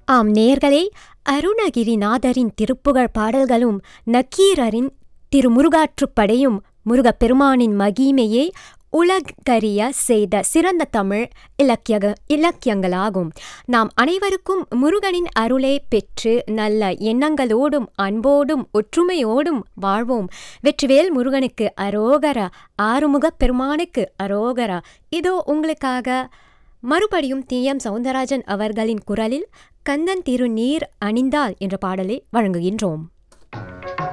ஆம் நேர்களே அருணகிரிநாதரின் திருப்புகழ் பாடல்களும் நக்கீரரின் திருமுருகாற்றுப்படையும் முருகப்பெருமானின் மகிமையை உலகறிய செய்த சிறந்த தமிழ் இலக்கிய இலக்கியங்களாகும் நாம் அனைவருக்கும் முருகனின் அருளை பெற்று நல்ல எண்ணங்களோடும் அன்போடும் ஒற்றுமையோடும் வாழ்வோம் வெற்றிவேல் முருகனுக்கு அரோகரா ஆறுமுகப் பெருமானுக்கு அரோகரா இதோ உங்களுக்காக மறுபடியும் டி எம் சவுந்தரராஜன் அவர்களின் குரலில் கந்தன் திருநீர் அணிந்தால் என்ற பாடலை வழங்குகின்றோம்